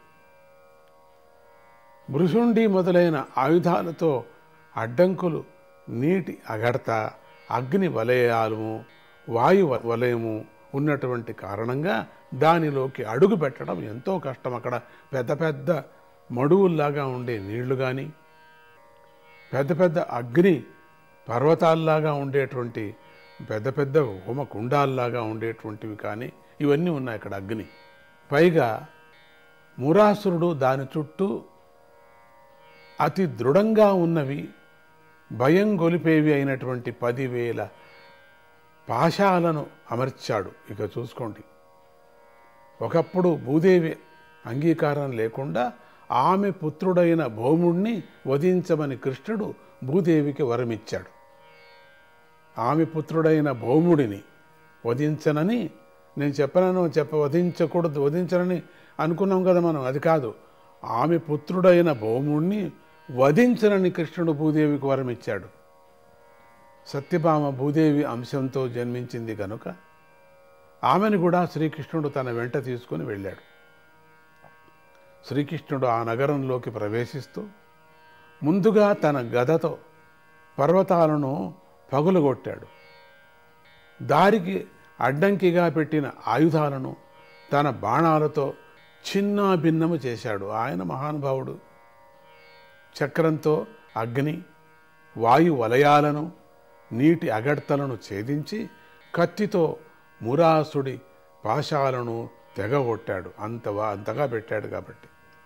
భృషుండి మొదలైన ఆయుధాలతో అడ్డంకులు నీటి అగడత అగ్ని వలయాలము వాయు వ- వలయము ఉన్నటువంటి కారణంగా దానిలోకి అడుగు పెట్టడం ఎంతో కష్టం అక్కడ పెద్ద పెద్ద మడువుల్లాగా ఉండే నీళ్లు కానీ పెద్ద పెద్ద అగ్ని పర్వతాల్లాగా ఉండేటువంటి పెద్ద పెద్ద హోమ కుండాల్లాగా ఉండేటువంటివి కానీ ఇవన్నీ ఉన్నాయి అక్కడ అగ్ని పైగా మురాసురుడు దాని చుట్టూ అతి దృఢంగా ఉన్నవి భయం గొలిపేవి అయినటువంటి పదివేల పాశాలను అమర్చాడు ఇక చూసుకోండి ఒకప్పుడు భూదేవి అంగీకారం లేకుండా ఆమె పుత్రుడైన భౌముణ్ణి వధించమని కృష్ణుడు భూదేవికి వరమిచ్చాడు ఆమె పుత్రుడైన భౌముడిని వధించనని నేను చెప్పనను చెప్ప వధించకూడదు వధించనని అనుకున్నాం కదా మనం అది కాదు ఆమె పుత్రుడైన భౌముణ్ణి వధించనని కృష్ణుడు భూదేవికి వరమిచ్చాడు సత్యభామ భూదేవి అంశంతో జన్మించింది కనుక ఆమెను కూడా శ్రీకృష్ణుడు తన వెంట తీసుకుని వెళ్ళాడు శ్రీకృష్ణుడు ఆ నగరంలోకి ప్రవేశిస్తూ ముందుగా తన గదతో పర్వతాలను పగులగొట్టాడు దారికి అడ్డంకిగా పెట్టిన ఆయుధాలను తన బాణాలతో చిన్న భిన్నము చేశాడు ఆయన మహానుభావుడు చక్రంతో అగ్ని వాయు వలయాలను నీటి అగడ్తలను ఛేదించి కత్తితో మురాసుడి పాశాలను తెగగొట్టాడు అంత వా- అంతగా పెట్టాడు కాబట్టి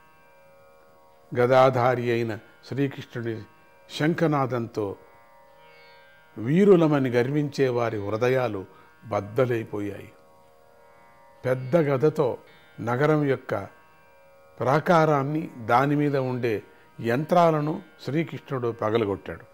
గదాధారి అయిన శ్రీకృష్ణుడి శంఖనాదంతో వీరులమని గర్వించే వారి హృదయాలు బద్దలైపోయాయి పెద్ద గదతో నగరం యొక్క ప్రాకారాన్ని దాని మీద ఉండే యంత్రాలను శ్రీకృష్ణుడు పగలగొట్టాడు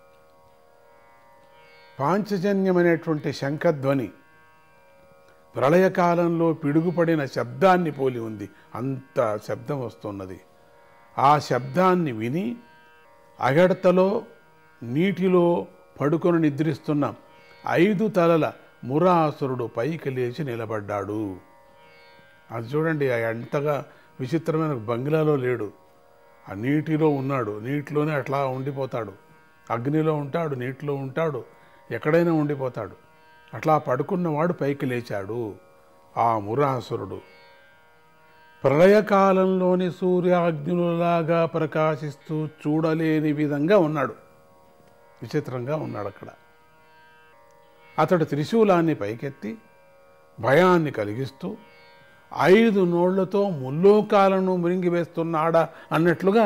పాంచజన్యమనేటువంటి శంఖధ్వని ప్రళయకాలంలో పిడుగుపడిన శబ్దాన్ని పోలి ఉంది అంత శబ్దం వస్తున్నది ఆ శబ్దాన్ని విని అగడతలో నీటిలో పడుకొని నిద్రిస్తున్న ఐదు తలల మురాసురుడు పైకి లేచి నిలబడ్డాడు అది చూడండి ఆ ఎంతగా విచిత్రమైన బంగ్లాలో లేడు ఆ నీటిలో ఉన్నాడు నీటిలోనే అట్లా ఉండిపోతాడు అగ్నిలో ఉంటాడు నీటిలో ఉంటాడు ఎక్కడైనా ఉండిపోతాడు అట్లా పడుకున్నవాడు పైకి లేచాడు ఆ మురాసురుడు ప్రళయకాలంలోని సూర్యాగ్నులలాగా ప్రకాశిస్తూ చూడలేని విధంగా ఉన్నాడు విచిత్రంగా ఉన్నాడు అక్కడ అతడు త్రిశూలాన్ని పైకెత్తి భయాన్ని కలిగిస్తూ ఐదు నోళ్లతో ముల్లోకాలను మృంగివేస్తున్నాడా అన్నట్లుగా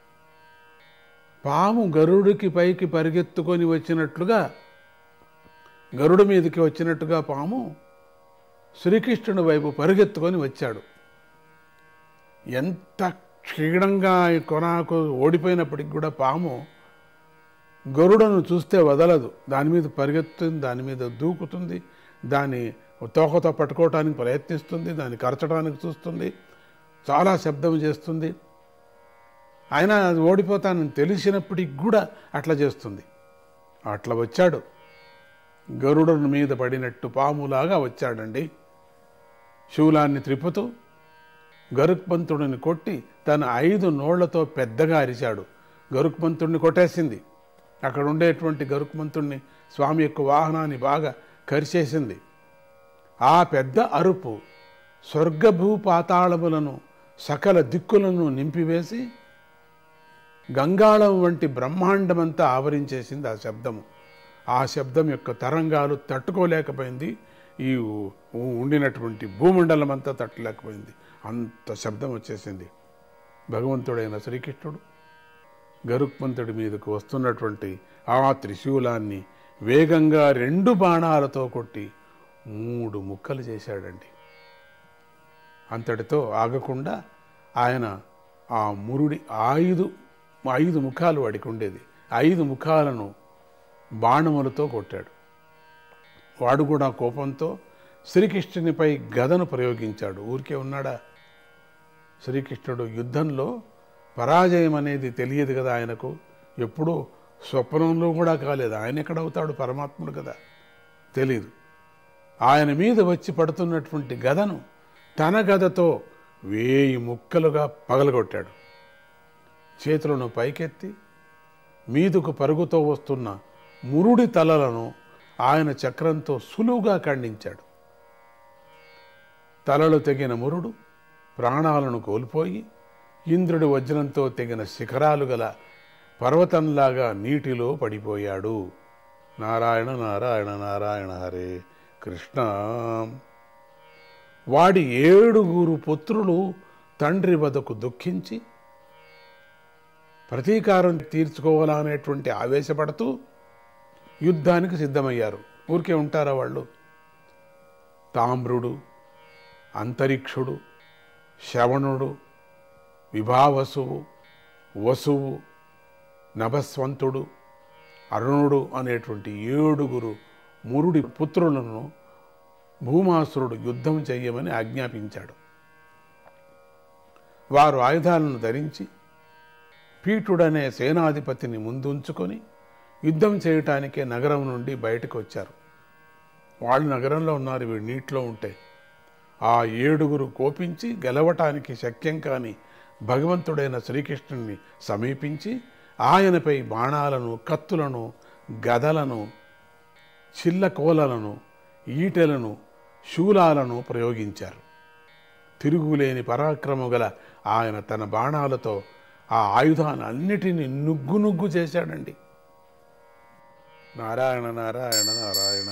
పాము గరుడికి పైకి పరిగెత్తుకొని వచ్చినట్లుగా గరుడు మీదకి వచ్చినట్టుగా పాము శ్రీకృష్ణుడి వైపు పరిగెత్తుకొని వచ్చాడు ఎంత క్షీణంగా ఈ కొనాకు ఓడిపోయినప్పటికి కూడా పాము గరుడను చూస్తే వదలదు దాని మీద పరిగెత్తుంది దాని మీద దూకుతుంది దాని తోకతో పట్టుకోవటానికి ప్రయత్నిస్తుంది దాన్ని కరచడానికి చూస్తుంది చాలా శబ్దం చేస్తుంది అయినా అది ఓడిపోతానని తెలిసినప్పటికి కూడా అట్లా చేస్తుంది అట్లా వచ్చాడు గరుడుని మీద పడినట్టు పాములాగా వచ్చాడండి శూలాన్ని త్రిప్పుతూ గరుక్పంతుడిని కొట్టి తన ఐదు నోళ్లతో పెద్దగా అరిచాడు గరుక్మంతుడిని కొట్టేసింది అక్కడ ఉండేటువంటి గరుక్మంతుడిని స్వామి యొక్క వాహనాన్ని బాగా కరిచేసింది ఆ పెద్ద అరుపు స్వర్గభూ పాతాళములను సకల దిక్కులను నింపివేసి గంగాళం వంటి బ్రహ్మాండమంతా ఆవరించేసింది ఆ శబ్దము ఆ శబ్దం యొక్క తరంగాలు తట్టుకోలేకపోయింది ఈ ఉ- ఉండినటువంటి భూమండలం అంతా తట్టలేకపోయింది అంత శబ్దం వచ్చేసింది భగవంతుడైన శ్రీకృష్ణుడు గరుక్మంతుడి మీదకు వస్తున్నటువంటి ఆ త్రిశూలాన్ని వేగంగా రెండు బాణాలతో కొట్టి మూడు ముక్కలు చేశాడండి అంతటితో ఆగకుండా ఆయన ఆ మురుడి ఐదు ఐదు ముఖాలు వాడికి ఉండేది ఐదు ముఖాలను బాణములతో కొట్టాడు వాడు కూడా కోపంతో శ్రీకృష్ణునిపై గదను ప్రయోగించాడు ఊరికే ఉన్నాడా శ్రీకృష్ణుడు యుద్ధంలో పరాజయం అనేది తెలియదు కదా ఆయనకు ఎప్పుడూ స్వప్నంలో కూడా కాలేదు ఆయన ఎక్కడవుతాడు పరమాత్ముడు కదా తెలియదు ఆయన మీద వచ్చి పడుతున్నటువంటి గదను తన గదతో వేయి ముక్కలుగా పగలగొట్టాడు చేతులను పైకెత్తి మీదుకు పరుగుతో వస్తున్న మురుడి తలలను ఆయన చక్రంతో సులువుగా ఖండించాడు తలలు తెగిన మురుడు ప్రాణాలను కోల్పోయి ఇంద్రుడి వజ్రంతో తెగిన శిఖరాలు గల పర్వతంలాగా నీటిలో పడిపోయాడు నారాయణ నారాయణ నారాయణ హరే కృష్ణ వాడి ఏడుగురు పుత్రులు తండ్రి వదకు దుఃఖించి ప్రతీకారం తీర్చుకోవాలనేటువంటి ఆవేశపడుతూ యుద్ధానికి సిద్ధమయ్యారు ఊరికే ఉంటారా వాళ్ళు తామ్రుడు అంతరిక్షుడు శ్రవణుడు విభావసువు వసువు నభస్వంతుడు అరుణుడు అనేటువంటి ఏడుగురు మురుడి పుత్రులను భూమాసురుడు యుద్ధం చెయ్యమని ఆజ్ఞాపించాడు వారు ఆయుధాలను ధరించి పీఠుడనే సేనాధిపతిని ముందుంచుకొని యుద్ధం చేయటానికే నగరం నుండి బయటకు వచ్చారు వాళ్ళు నగరంలో ఉన్నారు వీడు నీటిలో ఉంటే ఆ ఏడుగురు కోపించి గెలవటానికి శక్యం కాని భగవంతుడైన శ్రీకృష్ణుని సమీపించి ఆయనపై బాణాలను కత్తులను గదలను చిల్లకోలలను ఈటెలను శూలాలను ప్రయోగించారు తిరుగులేని పరాక్రము గల ఆయన తన బాణాలతో ఆ ఆయుధాలన్నిటినీ నుగ్గు నుగ్గు చేశాడండి నారాయణ నారాయణ నారాయణ